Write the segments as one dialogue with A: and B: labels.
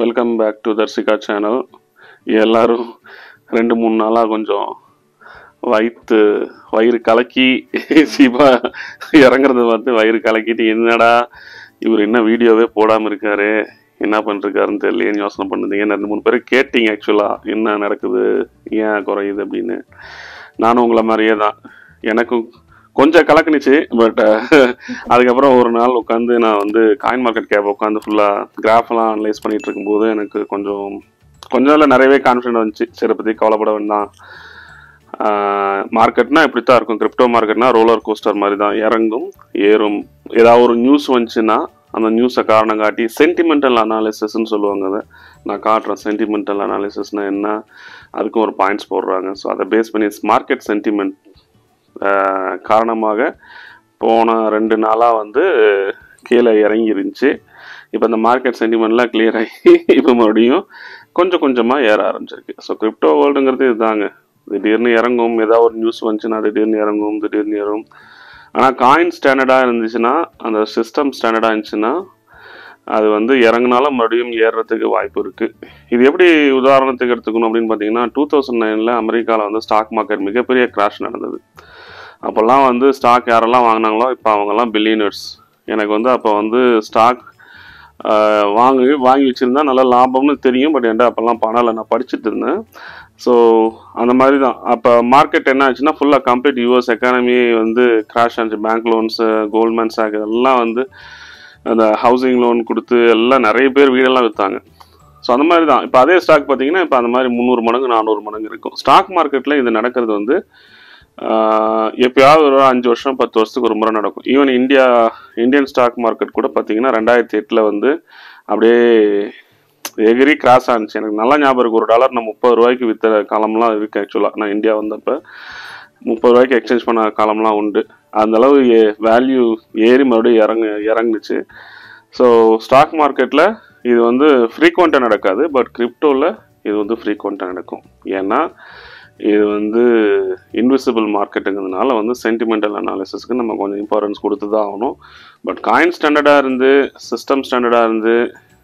A: welcome back to Dharshika channel எல்லாரும் ரெண்டு மூணு நாளாக கொஞ்சம் வயிற்று வயிறு கலக்கி சிவா இறங்குறது வந்து வயிறு கலக்கிட்டு என்னடா இவர் என்ன வீடியோவே போடாமல் இருக்காரு என்ன பண்ணிருக்காருன்னு தெரியலையேன்னு யோசனை பண்ணுறீங்க ரெண்டு மூணு பேர் கேட்டீங்க ஆக்சுவலாக என்ன நடக்குது ஏன் குறையுது அப்படின்னு நானும் உங்களை மாதிரியே தான் எனக்கும் கொஞ்சம் கலக்குனுச்சு பட் அதுக்கப்புறம் ஒரு நாள் உட்காந்து நான் வந்து காயின் மார்க்கெட் கேப் உட்காந்து ஃபுல்லாக கிராஃப்லாம் அனலைஸ் பண்ணிட்டு இருக்கும்போது எனக்கு கொஞ்சம் கொஞ்சம் இல்லை நிறையவே கான்ஃபிடென்ட் வந்துச்சு சரி பற்றி கவலைப்பட வேண்டாம் மார்க்கெட்னா இப்படி தான் இருக்கும் கிரிப்டோ மார்க்கெட்னா ரோலர் கோஸ்டர் மாதிரி தான் இறங்கும் ஏறும் ஏதாவது ஒரு நியூஸ் வந்துச்சுன்னா அந்த நியூஸை காரணம் காட்டி சென்டிமெண்டல் அனாலிசிஸ்ன்னு சொல்லுவாங்க அதை நான் காட்டுறேன் சென்டிமெண்டல் அனாலிசிஸ்னா என்ன அதுக்கும் ஒரு பாயிண்ட்ஸ் போடுறாங்க ஸோ அதை பேஸ் பண்ணி மார்க்கெட் சென்டிமெண்ட் காரணமாக போன ரெண்டு நாளாக வந்து கீழே இறங்கி இருந்துச்சு இப்போ இந்த மார்க்கெட் சென்டிமெண்ட்லாம் கிளியர் ஆகி இப்போ மறுபடியும் கொஞ்சம் கொஞ்சமாக ஏற ஆரம்பிச்சிருக்கு ஸோ கிரிப்டோ வேர்ல்டுங்கிறது இதுதாங்க திடீர்னு இறங்கும் ஏதாவது ஒரு நியூஸ் வந்துச்சுன்னா திடீர்னு இறங்கும் திடீர்னு ஏறும் ஆனால் காயின் ஸ்டாண்டர்டாக இருந்துச்சுன்னா அந்த சிஸ்டம் ஸ்டாண்டர்டாக இருந்துச்சுன்னா அது வந்து இறங்குனாலும் மறுபடியும் ஏறுறதுக்கு வாய்ப்பு இருக்குது இது எப்படி உதாரணத்துக்கு எடுத்துக்கணும் அப்படின்னு பார்த்தீங்கன்னா டூ தௌசண்ட் நைனில் அமெரிக்காவில் வந்து ஸ்டாக் மார்க்கெட் மிகப்பெரிய கிராஷ் நடந்தது அப்போல்லாம் வந்து ஸ்டாக் யாரெல்லாம் வாங்கினாங்களோ இப்போ அவங்கெல்லாம் பில்லியனர்ஸ் எனக்கு வந்து அப்போ வந்து ஸ்டாக் வாங்கி வாங்கி வச்சுருந்தா நல்ல லாபம்னு தெரியும் பட் என்கிட்ட அப்போல்லாம் பணம் இல்லை நான் படிச்சுட்டு இருந்தேன் ஸோ அந்த மாதிரி தான் அப்போ மார்க்கெட் என்ன ஆச்சுன்னா ஃபுல்லாக கம்ப்ளீட் யூஎஸ் எக்கானமி வந்து கிராஷ் ஆச்சு பேங்க் லோன்ஸு கோல்ட்மேன் சாக் இதெல்லாம் வந்து அந்த ஹவுசிங் லோன் கொடுத்து எல்லாம் நிறைய பேர் வீடெல்லாம் விற்றாங்க ஸோ அந்த மாதிரி தான் இப்போ அதே ஸ்டாக் பார்த்தீங்கன்னா இப்போ அந்த மாதிரி முந்நூறு மடங்கு நானூறு மடங்கு இருக்கும் ஸ்டாக் மார்க்கெட்டில் இது நடக்கிறது வந்து எப்பயாவது ஒரு அஞ்சு வருஷம் பத்து வருஷத்துக்கு ஒரு முறை நடக்கும் even India Indian stock market கூட பார்த்தீங்கன்னா ரெண்டாயிரத்தி எட்டில் வந்து அப்படியே எகிரி கிராஸ் ஆனிச்சு எனக்கு நல்லா ஞாபகம் இருக்கு ஒரு டாலர் நான் முப்பது ரூபாய்க்கு விற்ற காலம்லாம் இருக்கு ஆக்சுவலாக நான் இந்தியா வந்தப்போ முப்பது ரூபாய்க்கு எக்ஸ்சேஞ்ச் பண்ண காலம்லாம் உண்டு அந்த அளவு வேல்யூ ஏறி மறுபடியும் இறங்கு இறங்குனுச்சு ஸோ ஸ்டாக் மார்க்கெட்டில் இது வந்து ஃப்ரீக்வெண்ட்டாக நடக்காது பட் கிரிப்டோவில் இது வந்து ஃப்ரீக்வெண்ட்டாக நடக்கும் ஏன்னா இது வந்து இன்விசிபிள் மார்க்கெட்டுங்கிறதுனால வந்து சென்டிமெண்டல் அனாலிசிஸ்க்கு நம்ம கொஞ்சம் இம்பார்ட்டன்ஸ் கொடுத்து தான் ஆகணும் பட் காயின் ஸ்டாண்டர்டாக இருந்து சிஸ்டம் ஸ்டாண்டர்டாக இருந்து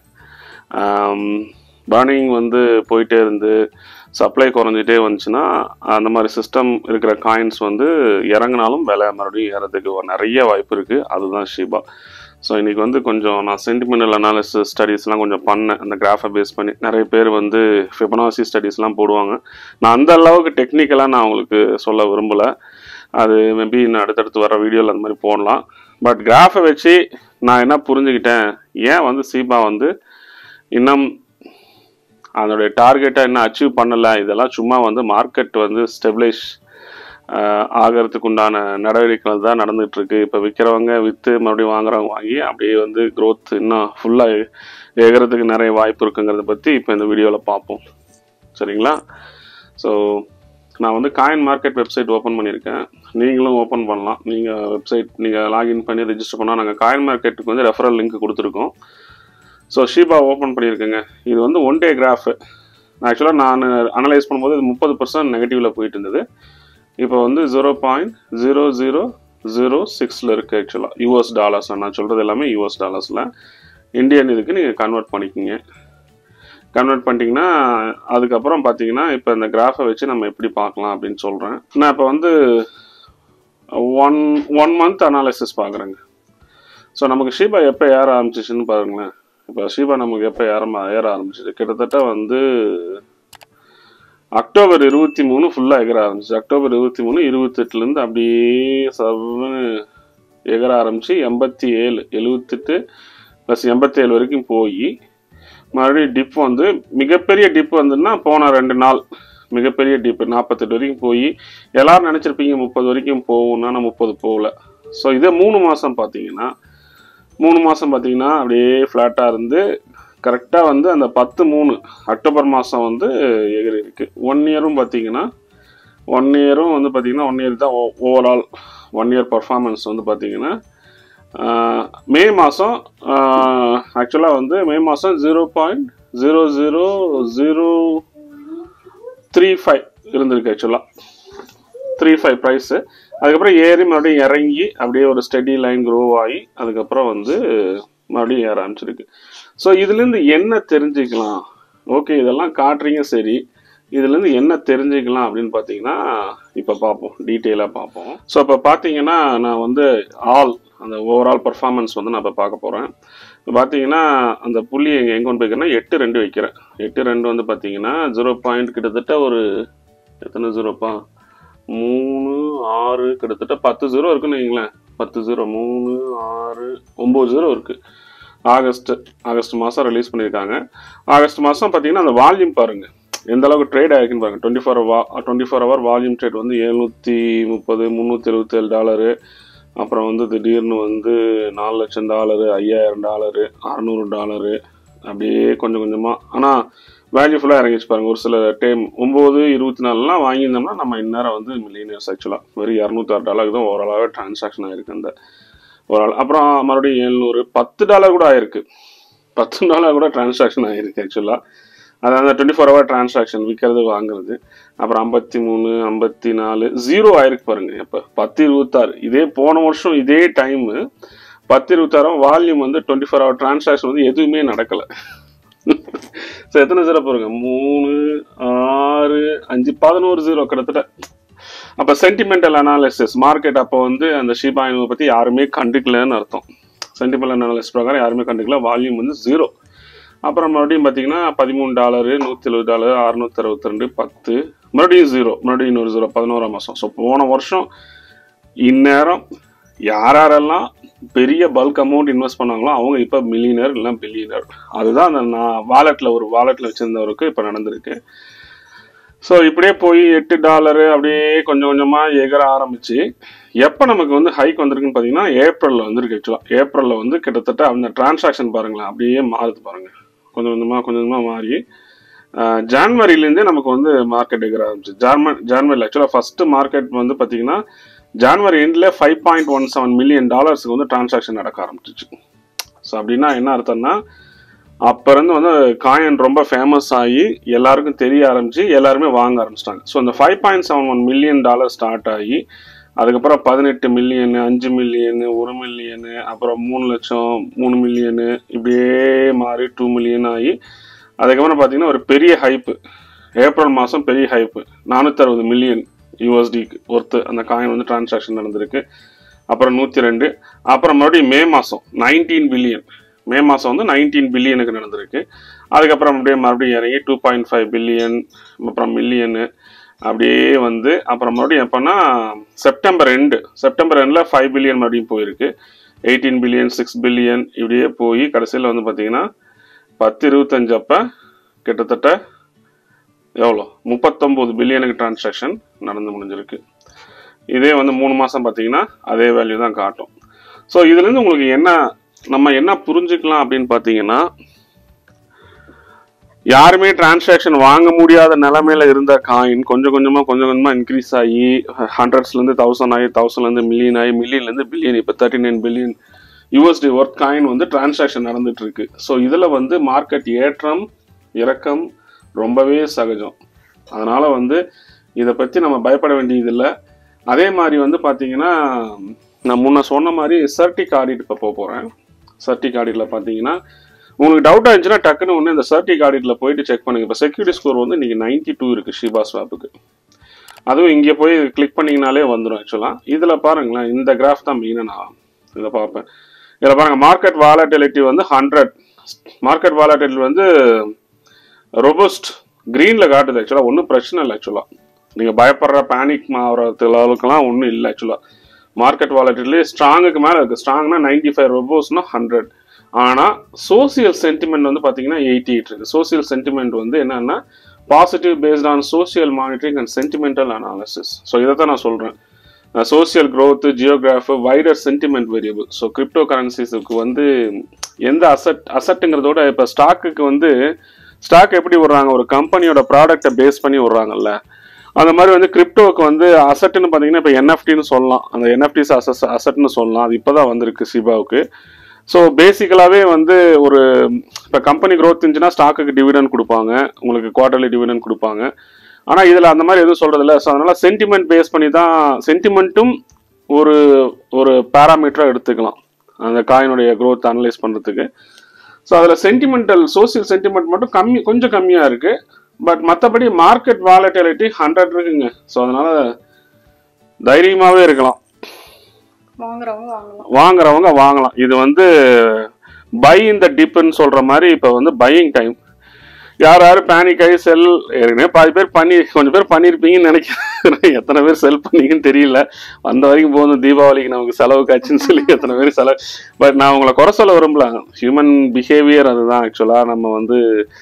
A: பர்னிங் வந்து போயிட்டே இருந்து சப்ளை குறைஞ்சிட்டே வந்துச்சுன்னா அந்த மாதிரி சிஸ்டம் இருக்கிற காயின்ஸ் வந்து இறங்கினாலும் விலை மறுபடியும் ஏறதுக்கு நிறைய வாய்ப்பு இருக்குது அதுதான் ஷிபா ஸோ இன்றைக்கி வந்து கொஞ்சம் நான் சென்டிமெண்டல் அனாலிசிஸ் ஸ்டடீஸ்லாம் கொஞ்சம் பண்ணேன் அந்த கிராஃபை பேஸ் பண்ணி நிறைய பேர் வந்து ஃபிபனாசி ஸ்டடீஸ்லாம் போடுவாங்க நான் அந்த அளவுக்கு டெக்னிக்கலாக நான் உங்களுக்கு சொல்ல விரும்பலை அது மேபி நான் அடுத்தடுத்து வர வீடியோவில் அந்த மாதிரி போடலாம் பட் கிராஃபை வச்சு நான் என்ன புரிஞ்சுக்கிட்டேன் ஏன் வந்து சீபா வந்து இன்னும் அதனுடைய டார்கெட்டை இன்னும் அச்சீவ் பண்ணலை இதெல்லாம் சும்மா வந்து மார்க்கெட் வந்து ஸ்டெபிளைஸ் ஆகிறதுக்கு உண்டான நடவடிக்கைகள் தான் நடந்துட்டு இருக்கு இப்போ விற்கிறவங்க விற்று மறுபடியும் வாங்குறவங்க வாங்கி அப்படியே வந்து க்ரோத் இன்னும் ஃபுல்லாக ஏகிறதுக்கு நிறைய வாய்ப்பு இருக்குங்கிறத பற்றி இப்போ இந்த வீடியோவில் பார்ப்போம் சரிங்களா ஸோ நான் வந்து காயின் மார்க்கெட் வெப்சைட் ஓப்பன் பண்ணியிருக்கேன் நீங்களும் ஓப்பன் பண்ணலாம் நீங்கள் வெப்சைட் நீங்கள் லாகின் பண்ணி ரிஜிஸ்டர் பண்ணால் நாங்கள் காயின் மார்க்கெட்டுக்கு வந்து ரெஃபரல் லிங்க் கொடுத்துருக்கோம் ஸோ ஷீபா ஓப்பன் பண்ணியிருக்கேங்க இது வந்து ஒன் டே கிராஃபு ஆக்சுவலாக நான் அனலைஸ் பண்ணும்போது இது முப்பது பர்சன்ட் நெகட்டிவில் போயிட்டு இருந்தது இப்போ வந்து zero point zero zero zero சிக்ஸில் இருக்குது ஆக்சுவலாக யூஎஸ் டாலர்ஸ் நான் சொல்கிறது எல்லாமே யூஎஸ் டாலர்ஸில் இந்தியன் இதுக்கு நீங்கள் கன்வெர்ட் பண்ணிக்கிங்க கன்வெர்ட் பண்ணிட்டீங்கன்னா அதுக்கப்புறம் பார்த்தீங்கன்னா இப்போ இந்த கிராஃபை வச்சு நம்ம எப்படி பார்க்கலாம் அப்படின்னு சொல்கிறேன் நான் இப்போ வந்து ஒன் ஒன் மந்த் அனாலிசிஸ் பார்க்குறேங்க ஸோ நமக்கு ஷீபா எப்போ ஏற ஆரம்பிச்சிச்சுன்னு பாருங்களேன் இப்போ ஷீபா நமக்கு எப்போ ஏற ஏற ஆரம்பிச்சிது கிட்டத்தட்ட வந்து அக்டோபர் இருபத்தி மூணு ஃபுல்லாக எகர ஆரம்பிச்சு அக்டோபர் இருபத்தி மூணு இருபத்தெட்டுலேருந்து அப்படியே சவன்னு எகர ஆரம்பிச்சு எண்பத்தி ஏழு எழுவத்தெட்டு ப்ளஸ் எண்பத்தி ஏழு வரைக்கும் போய் மறுபடியும் டிப் வந்து மிகப்பெரிய டிப் வந்துன்னா போன ரெண்டு நாள் மிகப்பெரிய டிப் நாற்பத்தெட்டு வரைக்கும் போய் எல்லாரும் நினச்சிருப்பீங்க முப்பது வரைக்கும் போகும்னா நான் முப்பது போகல ஸோ இதே மூணு மாதம் பார்த்தீங்கன்னா மூணு மாதம் பார்த்தீங்கன்னா அப்படியே ஃப்ளாட்டாக இருந்து கரெக்டாக வந்து அந்த பத்து மூணு அக்டோபர் மாதம் வந்து எகிரி இருக்கு ஒன் இயரும் பார்த்தீங்கன்னா ஒன் இயரும் வந்து பார்த்தீங்கன்னா ஒன் இயர் தான் ஓவரால் ஒன் இயர் பர்ஃபார்மன்ஸ் வந்து பார்த்தீங்கன்னா மே மாதம் ஆக்சுவலாக வந்து மே மாதம் zero point zero zero zero three five இருந்திருக்கு ஆக்சுவலாக த்ரீ ஃபைவ் ப்ரைஸு அதுக்கப்புறம் ஏறி மறுபடியும் இறங்கி அப்படியே ஒரு ஸ்டெடி லைன் க்ரோ ஆகி அதுக்கப்புறம் வந்து மறுபடியும் ஏற ஆரம்பிச்சிருக்கு ஸோ இதுலேருந்து என்ன தெரிஞ்சுக்கலாம் ஓகே இதெல்லாம் காட்டுறீங்க சரி இதுலேருந்து என்ன தெரிஞ்சுக்கலாம் அப்படின்னு பார்த்தீங்கன்னா இப்போ பார்ப்போம் டீட்டெயிலாக பார்ப்போம் ஸோ இப்போ பார்த்தீங்கன்னா நான் வந்து ஆல் அந்த ஓவரால் பர்ஃபார்மன்ஸ் வந்து நான் இப்போ பார்க்க போகிறேன் இப்போ பார்த்தீங்கன்னா அந்த புள்ளி எங்கே எங்கே கொண்டு போய்க்கிறேன்னா எட்டு ரெண்டு வைக்கிறேன் எட்டு ரெண்டு வந்து பார்த்தீங்கன்னா ஜீரோ பாயிண்ட் கிட்டத்தட்ட ஒரு எத்தனை ஜீரோப்பா மூணு ஆறு கிட்டத்தட்ட பத்து ஜீரோ இருக்குன்னு வைங்களேன் பத்து ஜீரோ மூணு ஆறு ஒம்பது ஜீரோ இருக்குது ஆகஸ்ட் ஆகஸ்ட் மாதம் ரிலீஸ் பண்ணியிருக்காங்க ஆகஸ்ட் மாதம் பார்த்தீங்கன்னா அந்த வால்யூம் பாருங்க எந்த அளவுக்கு ட்ரேட் ஆயிருக்குன்னு பாருங்க டுவெண்ட்டி ஃபோர் வா twenty four hour volume trade வந்து எழுநூற்றி முப்பது முந்நூற்றி எழுபத்தேழு டாலரு அப்புறம் வந்து திடீர்னு வந்து நாலு லட்சம் டாலரு ஐயாயிரம் டாலரு அறநூறு டாலரு அப்படியே கொஞ்சம் கொஞ்சமாக ஆனால் வேல்யூ ஃபுல்லாக இறங்கிச்சு பாருங்க ஒரு சில டைம் ஒம்பது இருபத்தி நாலுலாம் வாங்கியிருந்தோம்னா நம்ம இந்நேரம் வந்து மில்லியனர்ஸ் ஆக்சுவலாக வெறும் இரநூத்தாறு டாலருக்கு தான் ஓரளவு டிரான்சாக்ஷன் ஆயிருக்கு அந்த ஒரு ஆள் அப்புறம் மறுபடியும் எழுநூறு பத்து டாலர் கூட ஆயிருக்கு பத்து டாலர் கூட டிரான்சாக்ஷன் ஆயிருக்கு ஆக்சுவலாக அது அந்த டுவெண்ட்டி ஃபோர் ஹவர் டிரான்சாக்ஷன் விற்கிறது வாங்குறது அப்புறம் ஐம்பத்தி மூணு ஐம்பத்தி நாலு ஜீரோ ஆயிருக்கு பாருங்க இப்போ பத்து இருபத்தாறு இதே போன வருஷம் இதே டைமு பத்து இருபத்தாயிரம் வால்யூம் வந்து டுவெண்ட்டி ஃபோர் ஹவர் டிரான்சாக்ஷன் வந்து எதுவுமே நடக்கலை ஸோ எத்தனை ஜீரோ பாருங்க மூணு ஆறு அஞ்சு பதினோரு ஜீரோ கிட்டத்தட்ட அப்போ சென்டிமெண்டல் அனாலிசிஸ் மார்க்கெட் அப்போ வந்து அந்த ஷீபா இனுவை பற்றி யாருமே கண்டுக்கலன்னு அர்த்தம் சென்டிமெண்டல் அனாலிசிஸ் பிரகாரம் யாருமே கண்டுக்கல வால்யூம் வந்து ஜீரோ அப்புறம் மறுபடியும் பார்த்தீங்கன்னா பதிமூணு டாலரு நூற்றி எழுபது டாலர் அறுநூத்தி அறுபத்தி ரெண்டு பத்து மறுபடியும் ஜீரோ மறுபடியும் இன்னொரு ஜீரோ பதினோராம் மாதம் ஸோ போன வருஷம் இந்நேரம் யார் யாரெல்லாம் பெரிய பல்க் அமௌண்ட் இன்வெஸ்ட் பண்ணாங்களோ அவங்க இப்போ மில்லியனர் இல்லைன்னா பில்லியனர் அதுதான் அந்த நான் வாலெட்டில் ஒரு வாலெட்டில் வச்சுருந்தவருக்கு இப்போ நடந்திருக்கு ஸோ இப்படியே போய் எட்டு டாலரு அப்படியே கொஞ்சம் கொஞ்சமாக எகர ஆரம்பிச்சு எப்போ நமக்கு வந்து ஹைக் வந்திருக்குன்னு பார்த்தீங்கன்னா ஏப்ரலில் வந்திருக்கு ஆக்சுவலாக ஏப்ரலில் வந்து கிட்டத்தட்ட அந்த டிரான்சாக்ஷன் பாருங்களேன் அப்படியே மாறுது பாருங்கள் கொஞ்சம் கொஞ்சமாக கொஞ்சம் கொஞ்சமாக மாறி ஜான்வரிலேருந்தே நமக்கு வந்து மார்க்கெட் எகர ஆரம்பிச்சு ஜான்வரி ஜான்வரியில் ஆக்சுவலாக ஃபஸ்ட்டு மார்க்கெட் வந்து பார்த்தீங்கன்னா ஜான்வரி எண்டில் five point one seven million டாலர்ஸுக்கு வந்து டிரான்சாக்ஷன் நடக்க ஆரம்பிச்சிச்சு ஸோ அப்படின்னா என்ன அர்த்தம்னா அப்போ இருந்து வந்து காயின் ரொம்ப ஃபேமஸ் ஆகி எல்லாருக்கும் தெரிய ஆரம்பிச்சு எல்லாருமே வாங்க ஆரம்பிச்சிட்டாங்க ஸோ அந்த five point seven one million dollar start ஆகி அதுக்கப்புறம் பதினெட்டு மில்லியனு அஞ்சு மில்லியனு ஒரு மில்லியனு அப்புறம் மூணு லட்சம் மூணு மில்லியனு இப்படியே மாறி டூ மில்லியன் ஆகி அதுக்கப்புறம் பார்த்தீங்கன்னா ஒரு பெரிய ஹைப்பு ஏப்ரல் மாதம் பெரிய ஹைப்பு நானூற்றி அறுபது மில்லியன் யூஎஸ்டிக்கு ஒர்த்து அந்த காயின் வந்து டிரான்சாக்ஷன் நடந்திருக்கு அப்புறம் நூற்றி ரெண்டு அப்புறம் மறுபடியும் மே மாதம் நைன்டீன் பில்லியன் மே மாதம் வந்து நைன்டீன் பில்லியனுக்கு நடந்திருக்கு அதுக்கப்புறம் அப்படியே மறுபடியும் இறங்கி டூ பாயிண்ட் ஃபைவ் பில்லியன் அப்புறம் மில்லியனு அப்படியே வந்து அப்புறம் மறுபடியும் எப்போன்னா செப்டம்பர் ரெண்டு செப்டம்பர் ரெண்டில் ஃபைவ் பில்லியன் மறுபடியும் போயிருக்கு எயிட்டீன் பில்லியன் சிக்ஸ் பில்லியன் இப்படியே போய் கடைசியில் வந்து பார்த்தீங்கன்னா பத்து இருபத்தஞ்சு அப்போ கிட்டத்தட்ட எவ்வளோ முப்பத்தொம்போது பில்லியனுக்கு டிரான்சாக்ஷன் நடந்து முடிஞ்சிருக்கு இதே வந்து மூணு மாதம் பார்த்தீங்கன்னா அதே வேல்யூ தான் காட்டும் ஸோ இதுலேருந்து உங்களுக்கு என்ன நம்ம என்ன புரிஞ்சுக்கலாம் அப்படின்னு பார்த்தீங்கன்னா யாருமே டிரான்சாக்ஷன் வாங்க முடியாத நிலைமையில இருந்த காயின் கொஞ்சம் கொஞ்சமாக கொஞ்சம் கொஞ்சமாக இன்க்ரீஸ் ஆகி ஹண்ட்ரட்ஸ்லேருந்து தௌசண்ட் ஆகி தௌசண்ட்லேருந்து மில்லியன் ஆகி மில்லியன்லேருந்து பில்லியன் இப்போ thirty nine billion USD worth coin வந்து டிரான்சாக்ஷன் நடந்துட்டு இருக்கு ஸோ இதில் வந்து மார்க்கெட் ஏற்றம் இறக்கம் ரொம்பவே சகஜம் அதனால வந்து இதை பற்றி நம்ம பயப்பட வேண்டியதில்லை அதே மாதிரி வந்து பார்த்தீங்கன்னா நான் முன்ன சொன்ன மாதிரி சர்டிக் ஆடிட் இப்போ போக போகிறேன் சர்டிக் ஆடிட்டில் பார்த்தீங்கன்னா உங்களுக்கு டவுட் ஆச்சுன்னா டக்குன்னு ஒன்று இந்த சர்டிக் ஆடிட்டில் போயிட்டு செக் பண்ணுங்க இப்போ செக்யூரிட்டி ஸ்கோர் வந்து இன்னைக்கு நைன்டி டூ இருக்குது ஷிபா ஸ்வாப்புக்கு அதுவும் இங்கே போய் கிளிக் பண்ணிங்கனாலே வந்துடும் ஆக்சுவலாக இதில் பாருங்களேன் இந்த கிராஃப் தான் மெயினாக நான் இதை பார்ப்பேன் இதில் பாருங்க மார்க்கெட் வாலட்டிலிட்டி வந்து ஹண்ட்ரட் மார்க்கெட் வாலட்டிலிட்டி வந்து ரொபஸ்ட் க்ரீனில் காட்டுது ஆக்சுவலாக ஒன்றும் பிரச்சனை இல்லை ஆக்சுவலாக நீங்கள் பயப்படுற பேனிக் ஆகிற அளவுக்குலாம் ஒன்றும் இல்லை ஆக்சுவலாக மார்க்கெட் வாலட்டிலே ஸ்ட்ராங்குக்கு மேலே இருக்குது ஸ்ட்ராங்னா நைன்டி ஃபைவ் ரொபோஸ்னா ஹண்ட்ரட் ஆனால் சோசியல் சென்டிமெண்ட் வந்து பார்த்தீங்கன்னா எயிட்டி எயிட் இருக்குது சோசியல் சென்டிமெண்ட் வந்து என்னன்னா positive based on social monitoring and sentimental analysis so இதை தான் நான் சொல்கிறேன் social growth geograph wider sentiment variable so crypto கரன்சிஸுக்கு வந்து எந்த அசட் அசட்டுங்கிறதோட இப்போ ஸ்டாக்குக்கு வந்து ஸ்டாக் எப்படி விடுறாங்க ஒரு கம்பெனியோட ப்ராடக்ட்டை பேஸ் பண்ணி விடுறாங்கல்ல அந்த மாதிரி வந்து கிரிப்டோவுக்கு வந்து அசட்னு பார்த்தீங்கன்னா இப்போ என்எஃப்டின்னு சொல்லலாம் அந்த என்எஃப்டிஸ் அசஸ் அசட்னு சொல்லலாம் அது இப்போ தான் வந்திருக்கு சிபாவுக்கு ஸோ பேசிக்கலாகவே வந்து ஒரு இப்போ கம்பெனி growth இருந்துச்சுன்னா ஸ்டாக்குக்கு டிவிடன் கொடுப்பாங்க உங்களுக்கு குவார்டர்லி டிவிடன் கொடுப்பாங்க ஆனால் இதில் அந்த மாதிரி எதுவும் சொல்கிறது இல்லை ஸோ அதனால் சென்டிமெண்ட் பேஸ் பண்ணி தான் சென்டிமெண்ட்டும் ஒரு ஒரு பேராமீட்டராக எடுத்துக்கலாம் அந்த காயினுடைய growth அனலைஸ் பண்ணுறதுக்கு ஸோ அதில் சென்டிமெண்டல் சோசியல் சென்டிமெண்ட் மட்டும் கம்மி கொஞ்சம் கம்மியாக இருக்குது பட் மற்றபடி மார்க்கெட் வாலட்டிலிட்டி ஹண்ட்ரட் இருக்குங்க ஸோ அதனால் தைரியமாகவே இருக்கலாம்
B: வாங்குறவங்க வாங்கலாம்
A: வாங்குறவங்க வாங்கலாம் இது வந்து பை இந்த டிப்னு சொல்ற மாதிரி இப்போ வந்து பையிங் டைம் யார் யார் பேனிக் ஆகி செல் ஏற்கனவே பாதி பேர் பண்ணி கொஞ்சம் பேர் பண்ணியிருப்பீங்கன்னு நினைக்கிறேன் எத்தனை பேர் செல் பண்ணீங்கன்னு தெரியல வந்த வரைக்கும் போதும் தீபாவளிக்கு நமக்கு செலவு காச்சுன்னு சொல்லி எத்தனை பேர் செலவு பட் நான் உங்களை குறை சொல்ல விரும்பல ஹியூமன் பிஹேவியர் அதுதான் ஆக்சுவலாக நம்ம வந்து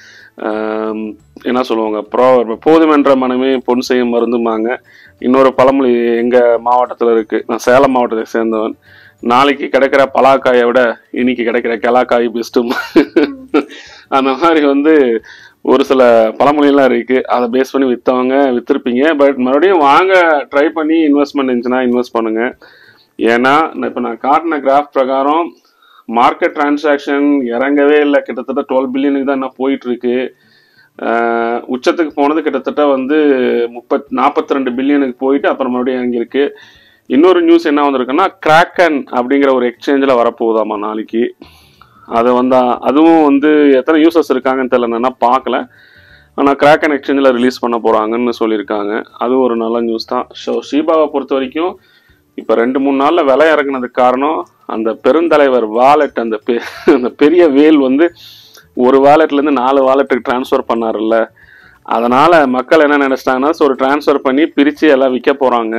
A: ஆம், என்ன சொல்லுவாங்க ப்ரோ போதுமென்ற மனமே பொன் செய்யும் மருந்துமாங்க இன்னொரு பழமொழி எங்கள் மாவட்டத்தில் இருக்குது நான் சேலம் மாவட்டத்தை சேர்ந்தவன் நாளைக்கு கிடைக்கிற பலாக்காயை விட இன்னைக்கு கிடைக்கிற கெலாக்காய் பெஸ்ட்டும் அந்த மாதிரி வந்து ஒரு சில பழமொழியெல்லாம் இருக்கு அதை பேஸ் பண்ணி விற்றவங்க வித்திருப்பீங்க பட் மறுபடியும் வாங்க ட்ரை பண்ணி இன்வெஸ்ட்மெண்ட் இருந்துச்சுன்னா இன்வெஸ்ட் பண்ணுங்க ஏன்னா இப்போ நான் காட்டின கிராஃப் பிரகாரம் மார்க்கெட் டிரான்சாக்ஷன் இறங்கவே இல்லை கிட்டத்தட்ட டுவெல் பில்லியனுக்கு தான் என்ன போயிட்டு இருக்கு ஆஹ் உச்சத்துக்கு போனது கிட்டத்தட்ட வந்து முப்பத் நாற்பத்தி ரெண்டு பில்லியனுக்கு போயிட்டு அப்புறம் மறுபடியும் இறங்கியிருக்கு இன்னொரு நியூஸ் என்ன வந்திருக்குன்னா கிராக்கன் அப்படிங்கிற ஒரு எக்ஸ்சேஞ்சில் வரப்போகுதாமா நாளைக்கு அது வந்தா அதுவும் வந்து எத்தனை யூசர்ஸ் இருக்காங்கன்னு தெரியல நான் இன்னும் பார்க்கல ஆனால் கிராக்கன் எக்ஸ்சேஞ்சில் ரிலீஸ் பண்ண போகிறாங்கன்னு சொல்லியிருக்காங்க அது ஒரு நல்ல நியூஸ் தான் ஸோ ஷீபாவை பொறுத்த வரைக்கும் இப்போ ரெண்டு மூணு நாளில் விலை இறக்குனதுக்கு காரணம் அந்த பெருந்தலைவர் வாலெட் அந்த பெ அந்த பெரிய வேல் வந்து ஒரு வாலெட்லேருந்து நாலு வாலெட்டுக்கு ட்ரான்ஸ்ஃபர் பண்ணார்ல அதனால் மக்கள் என்ன நினச்சிட்டாங்கன்னா ஸோ ஒரு ட்ரான்ஸ்ஃபர் பண்ணி பிரித்து எல்லாம் விற்க போகிறாங்க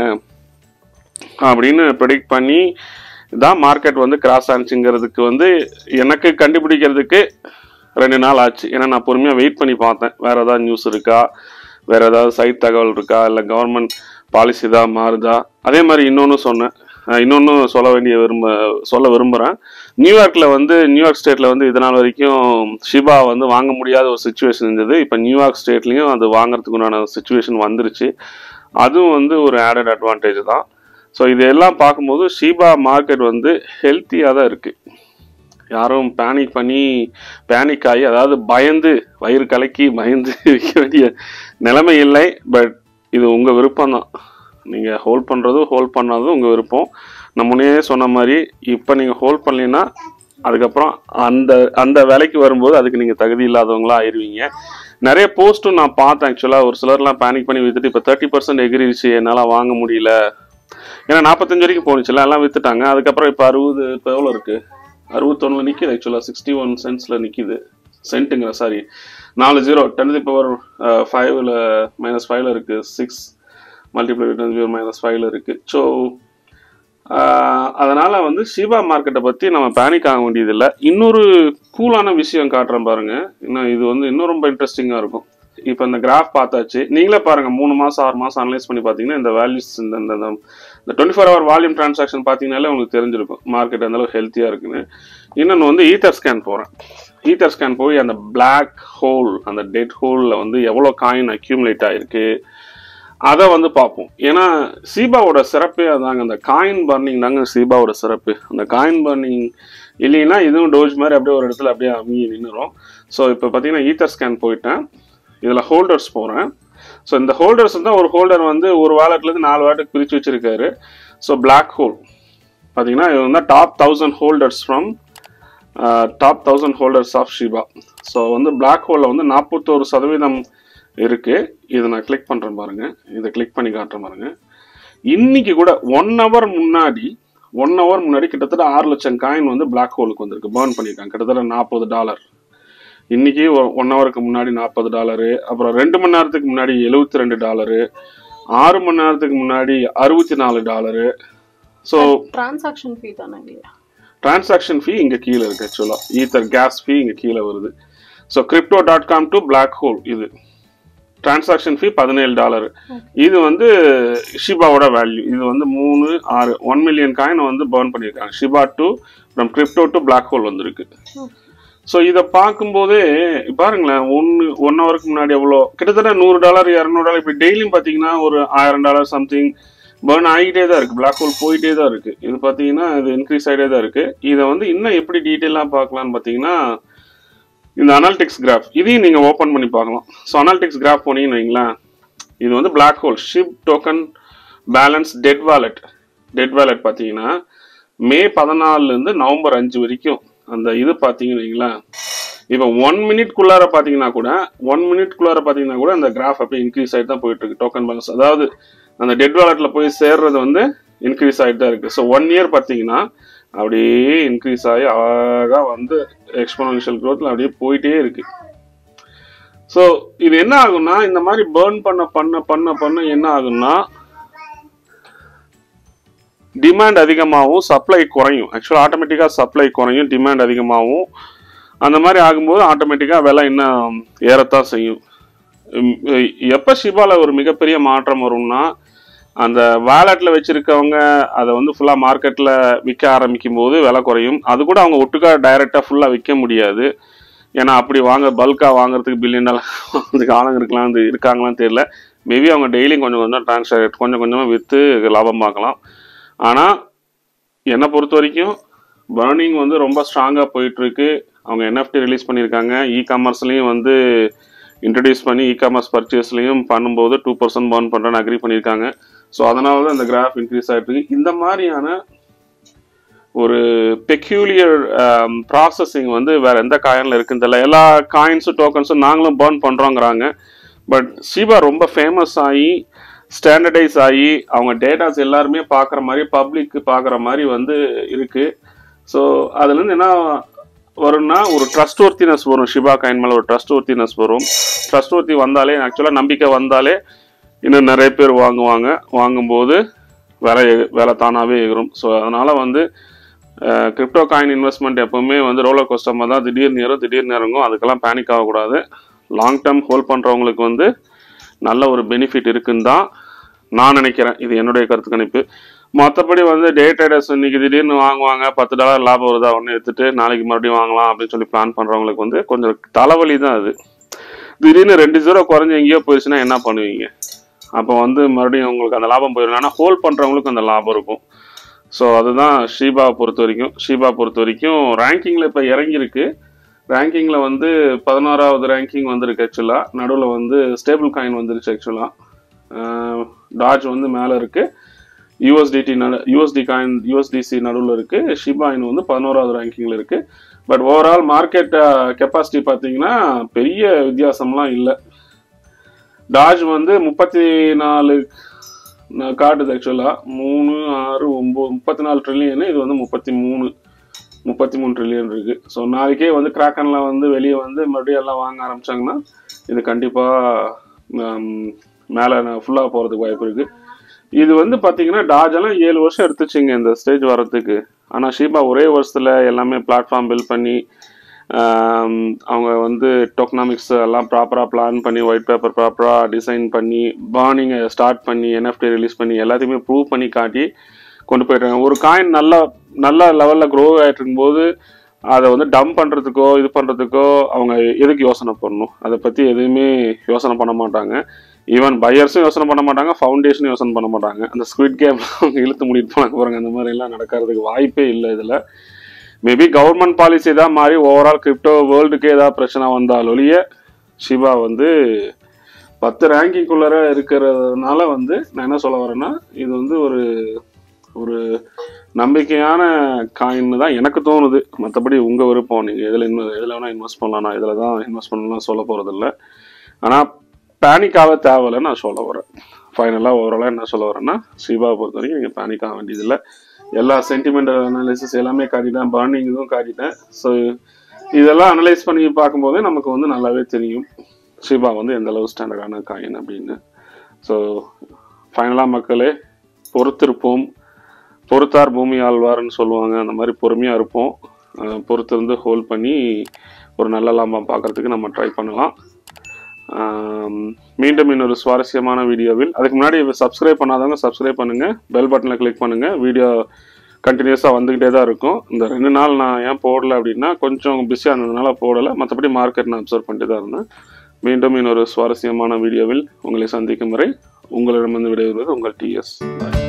A: அப்படின்னு ப்ரெடிக்ட் பண்ணி தான் மார்க்கெட் வந்து கிராஸ் ஆனிச்சுங்கிறதுக்கு வந்து எனக்கு கண்டுபிடிக்கிறதுக்கு ரெண்டு நாள் ஆச்சு ஏன்னா நான் பொறுமையாக வெயிட் பண்ணி பார்த்தேன் வேற ஏதாவது நியூஸ் இருக்கா வேற ஏதாவது சைட் தகவல் இருக்கா இல்லை கவர்மெண்ட் பாலிசி தான் மாறுதா அதே மாதிரி இன்னொன்று சொன்னேன் இன்னொன்று சொல்ல வேண்டிய விரும்ப சொல்ல விரும்புகிறேன் நியூயார்க்கில் வந்து நியூயார்க் ஸ்டேட்டில் வந்து இதனால் வரைக்கும் ஷிபா வந்து வாங்க முடியாத ஒரு சுச்சுவேஷன் இருந்தது இப்போ நியூயார்க் ஸ்டேட்லேயும் அது வாங்குறதுக்கு உண்டான சுச்சுவேஷன் வந்துருச்சு அதுவும் வந்து ஒரு ஆடட் அட்வான்டேஜ் தான் ஸோ இதெல்லாம் பார்க்கும்போது ஷீபா மார்க்கெட் வந்து ஹெல்த்தியாக தான் இருக்குது யாரும் பேனிக் பண்ணி பேனிக் ஆகி அதாவது பயந்து வயிறு கலக்கி பயந்து விற்க வேண்டிய நிலைமை இல்லை பட் இது உங்கள் விருப்பம் தான் நீங்கள் ஹோல்ட் பண்ணுறதும் ஹோல்ட் பண்ணாததும் உங்கள் விருப்பம் நான் முன்னே சொன்ன மாதிரி இப்போ நீங்கள் ஹோல்ட் பண்ணலைன்னா அதுக்கப்புறம் அந்த அந்த வேலைக்கு வரும்போது அதுக்கு நீங்கள் தகுதி இல்லாதவங்களா ஆயிடுவீங்க நிறைய போஸ்ட்டும் நான் பார்த்தேன் ஆக்சுவலாக ஒரு சிலர்லாம் பேனிக் பண்ணி வித்துட்டு இப்போ தேர்ட்டி பர்சன்ட் எகிரிச்சு என்னால் வாங்க முடியல ஏன்னா நாற்பத்தஞ்சு வரைக்கும் போணுச்சுல எல்லாம் வித்துட்டாங்க அதுக்கப்புறம் இப்போ அறுபது இப்போ எவ்வளோ இருக்கு அறுபத்தொன்னுல நிற்கிது ஆக்சுவலாக சிக்ஸ்டி ஒன் சென்ட்ஸில் நிற்கிது சென்ட்டுங்கிற சாரி நாலு ஜீரோ டென் பவர் ஃபைவ்ல மைனஸ் ஃபைவ்ல இருக்கு six multiply ten zero minus ஃபைவ்ல இருக்கு ஸோ அதனால வந்து ஷிபா மார்க்கெட்டை பற்றி நம்ம பேனிக் ஆக வேண்டியதில்லை இன்னொரு கூலான விஷயம் காட்டுறேன் பாருங்க இன்னும் இது வந்து இன்னும் ரொம்ப இன்ட்ரெஸ்டிங்காக இருக்கும் இப்போ இந்த கிராஃப் பார்த்தாச்சு நீங்களே பாருங்க மூணு மாசம் ஆறு மாசம் அனலைஸ் பண்ணி பார்த்தீங்கன்னா இந்த வேல்யூஸ் இந்த இந்த இந்த- இந்த twenty four hour volume transaction பார்த்தீங்கனாலே உங்களுக்கு தெரிஞ்சிருக்கும் மார்க்கெட் அந்த அளவுக்கு ஹெல்த்தியாக இருக்குன்னு இன்னொன்று வந்து ஈத்தர் ஸ்கேன் போகிறேன் ஈத்தர் ஸ்கேன் போய் அந்த பிளாக் ஹோல் அந்த டெட் ஹோலில் வந்து எவ்வளோ காயின் அக்யூமுலேட் ஆயிருக்கு அதை வந்து பார்ப்போம் ஏன்னா சீபாவோட சிறப்பே அதாங்க அந்த காயின் பர்னிங் தாங்க சீபாவோட சிறப்பு அந்த காயின் பர்னிங் இல்லைன்னா இதுவும் டோஜ் மாதிரி அப்படியே ஒரு இடத்துல அப்படியே அமைங்கி நின்றுரும் ஸோ இப்போ பார்த்தீங்கன்னா ஈத்தர் ஸ்கேன் போயிட்டேன் இதில் ஹோல்டர்ஸ் போகிறேன் ஸோ இந்த ஹோல்டர்ஸ் தான் ஒரு ஹோல்டர் வந்து ஒரு வாலெட்லேருந்து நாலு வாலெட்டுக்கு பிரித்து வச்சிருக்காரு ஸோ பிளாக் ஹோல் பார்த்தீங்கன்னா இது வந்து top thousand holders from top thousand holders of Shiba so வந்து பிளாக் ஹோலில் வந்து நாற்பத்தோரு சதவீதம் இருக்கு இதை நான் கிளிக் பண்ணுறேன் பாருங்க இதை கிளிக் பண்ணி காட்டுறேன் பாருங்க இன்னைக்கு கூட ஒன் ஹவர் முன்னாடி ஒன் ஹவர் முன்னாடி கிட்டத்தட்ட ஆறு லட்சம் காயின் வந்து பிளாக் ஹோலுக்கு வந்திருக்கு பேர்ன் பண்ணியிருக்காங்க கிட்டத்தட்ட நாற்பது டாலர் இன்னைக்கு ஒன் ஹவருக்கு முன்னாடி நாற்பது டாலரு அப்புறம் ரெண்டு மணி நேரத்துக்கு முன்னாடி எழுபத்தி ரெண்டு டாலரு ஆறு மணி நேரத்துக்கு முன்னாடி அறுபத்தி நாலு டாலரு ஸோ
B: டிரான்சாக்ஷன் ஃபீ தானே இல்லையா
A: டிரான்சாக்ஷன் ஃபீ இங்கே கீழே இருக்கு ஆக்சுவலாக ஈத்தர் கேஸ் ஃபீ இங்கே கீழே வருது so crypto dot com to black hole இது டிரான்சாக்ஷன் ஃபீ பதினேழு டாலர் இது வந்து ஷிபாவோட வேல்யூ இது வந்து மூணு ஆறு ஒன் மில்லியன் காயின் வந்து பர்ன் பண்ணியிருக்காங்க Shiba to from crypto to black hole வந்திருக்கு ஸோ இதை பார்க்கும்போதே பாருங்களேன் ஒன்று ஒன் ஹவருக்கு முன்னாடி எவ்வளோ கிட்டத்தட்ட நூறு டாலர் இரநூறு டாலர் இப்படி டெய்லியும் பார்த்தீங்கன்னா ஒரு ஆயிரம் டாலர் சம்திங் பர்ன் ஆகிட்டே தான் இருக்குது பிளாக் ஹோல் போயிட்டே தான் இருக்குது இது பார்த்தீங்கன்னா இது இன்க்ரீஸ் ஆகிட்டே தான் இருக்குது இதை வந்து இன்னும் எப்படி டீட்டெயிலாக பார்க்கலான்னு பார்த்தீங்கன்னா இந்த அனாலிட்டிக்ஸ் கிராஃப் இதையும் நீங்கள் ஓப்பன் பண்ணி பார்க்கலாம் ஸோ அனாலிட்டிக்ஸ் கிராஃப் போனீங்கன்னு வைங்களேன் இது வந்து black hole Shib token balance dead wallet dead wallet பார்த்தீங்கன்னா மே பதினாலுலேருந்து நவம்பர் அஞ்சு வரைக்கும் அந்த இது பார்த்தீங்கன்னு வைங்களேன் இப்போ ஒன் மினிட்குள்ளார பார்த்தீங்கன்னா கூட ஒன் மினிட்குள்ளார பார்த்தீங்கன்னா கூட அந்த கிராஃப் அப்படியே இன்க்ரீஸ் ஆகிட்டு தான் போயிட்டு இருக்கு டோக்கன் பேலன்ஸ் அதாவது அந்த டெட் வாலெட்ல போய் சேர்றது வந்து இன்க்ரீஸ் ஆகிட்டு தான் இருக்கு ஸோ ஒன் இயர் பார்த்தீங்கன்னா அப்படியே இன்க்ரீஸ் ஆகி அழகாக வந்து எக்ஸ்போனன்ஷியல் க்ரோத்தில் அப்படியே போயிட்டே இருக்கு ஸோ இது என்ன ஆகும்னா இந்த மாதிரி பேர்ன் பண்ண பண்ண பண்ண பண்ண என்ன ஆகும்னா டிமாண்ட் அதிகமாகவும் சப்ளை குறையும் ஆக்சுவலாக ஆட்டோமேட்டிக்காக சப்ளை குறையும் டிமாண்ட் அதிகமாகவும் அந்த மாதிரி ஆகும்போது ஆட்டோமேட்டிக்காக விலை இன்னும் ஏறத்தான் செய்யும் உம், எப்போ ஷிபால ஒரு மிகப்பெரிய மாற்றம் வரும்னா அந்த வேலெட்டில் வச்சிருக்கவங்க அதை வந்து ஃபுல்லாக மார்க்கெட்டில் விற்க ஆரம்பிக்கும் போது விலை குறையும் அது கூட அவங்க ஒட்டுக்கா டைரெக்டாக ஃபுல்லாக விற்க முடியாது ஏன்னா அப்படி வாங்க பல்காக வாங்குறதுக்கு பில்லியன் டாலர் வாங்குறதுக்கு ஆளுங்க இருக்கலாம் இருக்காங்களான்னு தெரியல மேபி அவங்க டெய்லியும் கொஞ்சம் கொஞ்சம் ட்ரான்ஸ்ஃபர் கொஞ்சம் கொஞ்சமாக விற்று லாபம் பார்க்கலாம் ஆனால் என்னை பொறுத்த வரைக்கும் பர்னிங் வந்து ரொம்ப ஸ்ட்ராங்காக போயிட்டுருக்கு அவங்க என்எஃப்டி ரிலீஸ் பண்ணியிருக்காங்க இ காமர்ஸ்லேயும் வந்து இன்ட்ரடியூஸ் பண்ணி இ காமர்ஸ் பர்ச்சேஸ்லையும் பண்ணும்போது டூ பர்சன்ட் பர்ன் பண்ணுறேன்னு அக்ரி பண்ணியிருக்காங்க ஸோ அதனால தான் இந்த கிராஃப் இன்க்ரீஸ் ஆகிட்டு இருக்கு இந்த மாதிரியான ஒரு பெக்யூலியர் ப்ராசஸிங் வந்து வேற எந்த காயினில் இருக்குன்னு தெரியல எல்லா காயின்ஸும் டோக்கன்ஸும் நாங்களும் பர்ன் பண்ணுறோங்கிறாங்க பட் ஷீபா ரொம்ப ஃபேமஸ் ஆகி ஸ்டாண்டர்டைஸ் ஆகி அவங்க டேட்டாஸ் எல்லாருமே பார்க்குற மாதிரி பப்ளிக் பார்க்குற மாதிரி வந்து இருக்கு ஸோ அதுலேருந்து என்ன வரும்னா ஒரு ட்ரஸ்ட் ஒர்த்தினஸ் வரும் ஷிபா காயின் மேலே ஒரு ட்ரஸ்ட் ஒர்த்தினஸ் வரும் ட்ரஸ்ட் ஒர்த்தி வந்தாலே ஆக்சுவலாக நம்பிக்கை வந்தாலே இன்னும் நிறைய பேர் வாங்குவாங்க வாங்கும்போது விலை எ- விலை தானாகவே எகிரும் ஸோ அதனால் வந்து கிரிப்டோ காயின் இன்வெஸ்ட்மெண்ட் எப்பவுமே வந்து ரோலர் கோஸ்டமாக தான் திடீர்னு ஏறும் திடீர்னு இறங்கும் அதுக்கெல்லாம் பேனிக் ஆகக்கூடாது லாங் டேர்ம் ஹோல்ட் பண்ணுறவங்களுக்கு வந்து நல்ல ஒரு பெனிஃபிட் இருக்குன்னு தான் நான் நினைக்கிறேன் இது என்னுடைய கருத்து கணிப்பு மற்றபடி வந்து டே ட்ரேடர்ஸ் இன்னைக்கு திடீர்னு வாங்குவாங்க பத்து டாலர் லாபம் வருதா ஒன்று எடுத்துட்டு நாளைக்கு மறுபடியும் வாங்கலாம் அப்படின்னு சொல்லி பிளான் பண்ணுறவங்களுக்கு வந்து கொஞ்சம் தலைவலி தான் அது திடீர்னு ரெண்டு ஜீரோ குறைஞ்சு எங்கேயோ போயிடுச்சுன்னா என்ன பண்ணுவீங்க அப்போ வந்து மறுபடியும் உங்களுக்கு அந்த லாபம் போயிடும் ஆனால் ஹோல்ட் பண்ணுறவங்களுக்கு அந்த லாபம் இருக்கும் ஸோ அதுதான் ஷீபாவை பொறுத்த வரைக்கும் ஷீபா பொறுத்த வரைக்கும் ரேங்கிங்கில் இப்போ இறங்கியிருக்கு ரேங்கிங்கில் வந்து பதினாறாவது ரேங்கிங் வந்திருக்கு ஆக்சுவலாக நடுவில் வந்து ஸ்டேபிள் காயின் வந்துருச்சு ஆக்சுவலாக டாஜ் வந்து மேலே இருக்குது யூஎஸ்டிடி நடு யூஎஸ்டி காயின் யூஎஸ்டிசி நடுவில் இருக்குது ஷிபாயின் வந்து பதினோராவது ரேங்கிங்கில் இருக்குது பட் ஓவரால் மார்க்கெட் கெப்பாசிட்டி பார்த்தீங்கன்னா பெரிய வித்தியாசம்லாம் இல்லை டாஜ் வந்து முப்பத்தி நாலு ந- காட்டுது ஆக்சுவலாக மூணு ஆறு ஒம்பது முப்பத்தி நாலு ட்ரில்லியனு இது வந்து முப்பத்தி மூணு முப்பத்தி மூணு ட்ரில்லியன் இருக்கு ஸோ நாளைக்கே வந்து கிராக்கன்ல வந்து வெளியே வந்து மறுபடியும் எல்லாம் வாங்க ஆரம்பிச்சாங்கன்னா இது கண்டிப்பாக மேலே ஃபுல்லாக போகிறதுக்கு வாய்ப்பு இருக்கு இது வந்து பார்த்தீங்கன்னா டாஜ் எல்லாம் ஏழு வருஷம் எடுத்துச்சுங்க இந்த ஸ்டேஜ் வர்றதுக்கு ஆனால் ஷீபா ஒரே வருஷத்தில் எல்லாமே பிளாட்ஃபார்ம் பில்ட் பண்ணி ஆம், அவங்க வந்து டோக்னாமிக்ஸ் எல்லாம் ப்ராப்பராக பிளான் பண்ணி ஒயிட் பேப்பர் ப்ராப்பராக டிசைன் பண்ணி பார்னிங்கை ஸ்டார்ட் பண்ணி என்எஃப்டி ரிலீஸ் பண்ணி எல்லாத்தையுமே ப்ரூவ் பண்ணி காட்டி கொண்டு போயிட்டாங்க ஒரு காயின் நல்லா நல்ல லெவலில் க்ரோ ஆகிட்டு இருக்கும்போது அதை வந்து டம்ப் பண்ணுறதுக்கோ இது பண்ணுறதுக்கோ அவங்க எதுக்கு யோசனை பண்ணணும் அதை பற்றி எதுவுமே யோசனை பண்ண மாட்டாங்க ஈவன் பையர்ஸும் யோசனை பண்ண மாட்டாங்க ஃபவுண்டேஷனும் யோசனை பண்ண மாட்டாங்க அந்த ஸ்குவிட் கேம் அவங்க இழுத்து மூடிட்டு போனாங்க பாருங்க அந்த மாதிரி எல்லாம் நடக்கிறதுக்கு வாய்ப்பே இல்லை இதில் மேபி கவர்மெண்ட் பாலிசி தான் மாறி ஓவரால் கிரிப்டோ வேர்ல்டுக்கே ஏதாவது பிரச்சனை வந்தால் ஒழிய ஷிபா வந்து பத்து ரேங்கிங்குள்ளார இருக்கிறதுனால வந்து நான் என்ன சொல்ல வரேன்னா இது வந்து ஒரு ஒரு நம்பிக்கையான காயின்னு தான் எனக்கு தோணுது மற்றபடி உங்கள் விருப்பம் நீங்கள் எதில் இன்னும் எதில் வேணால் இன்வெஸ்ட் பண்ணலாம் நான் இதில் தான் இன்வெஸ்ட் பண்ணலாம் சொல்ல போகிறதில்ல ஆனால் பேனிக்காக தேவையில்லை நான் சொல்ல வரேன் ஃபைனலாக ஓவராலாக என்ன சொல்ல வரேன்னா ஷிபாவை பொறுத்த வரைக்கும் நீங்கள் பேனிக் ஆக வேண்டியதில்லை எல்லா சென்டிமெண்டல் அனாலிசிஸ் எல்லாமே காட்டிட்டேன் பர்னிங் இதுவும் காட்டிட்டேன் ஸோ இதெல்லாம் அனலைஸ் பண்ணி பார்க்கும்போது நமக்கு வந்து நல்லாவே தெரியும் ஷிபா வந்து எந்த அளவு ஸ்டாண்டர்டான காயின் அப்படின்னு ஸோ ஃபைனலாக மக்களே பொறுத்திருப்போம் பொறுத்தார் பூமி ஆழ்வார்னு சொல்லுவாங்க அந்த மாதிரி பொறுமையாக இருப்போம் அஹ் பொறுத்திருந்து ஹோல்ட் பண்ணி ஒரு நல்ல லாபம் பார்க்கறதுக்கு நம்ம ட்ரை பண்ணலாம் ஆம், மீண்டும் இன்னொரு சுவாரஸ்யமான வீடியோவில் அதுக்கு முன்னாடி சப்ஸ்கிரைப் பண்ணாதவங்க சப்ஸ்கிரைப் பண்ணுங்க பெல் பட்டனை கிளிக் பண்ணுங்க வீடியோ கண்டினியூஸாக வந்துக்கிட்டே தான் இருக்கும் இந்த ரெண்டு நாள் நான் ஏன் போடல அப்படின்னா கொஞ்சம் பிஸியாக இருந்ததுனால போடலை மற்றபடி மார்க்கெட் நான் அப்சர்வ் பண்ணிட்டு தான் இருந்தேன் மீண்டும் இன்னொரு சுவாரஸ்யமான வீடியோவில் உங்களை சந்திக்கும் வரை உங்களிடமிருந்து விடைபெறுவது உங்கள் டிஎஸ் பாய்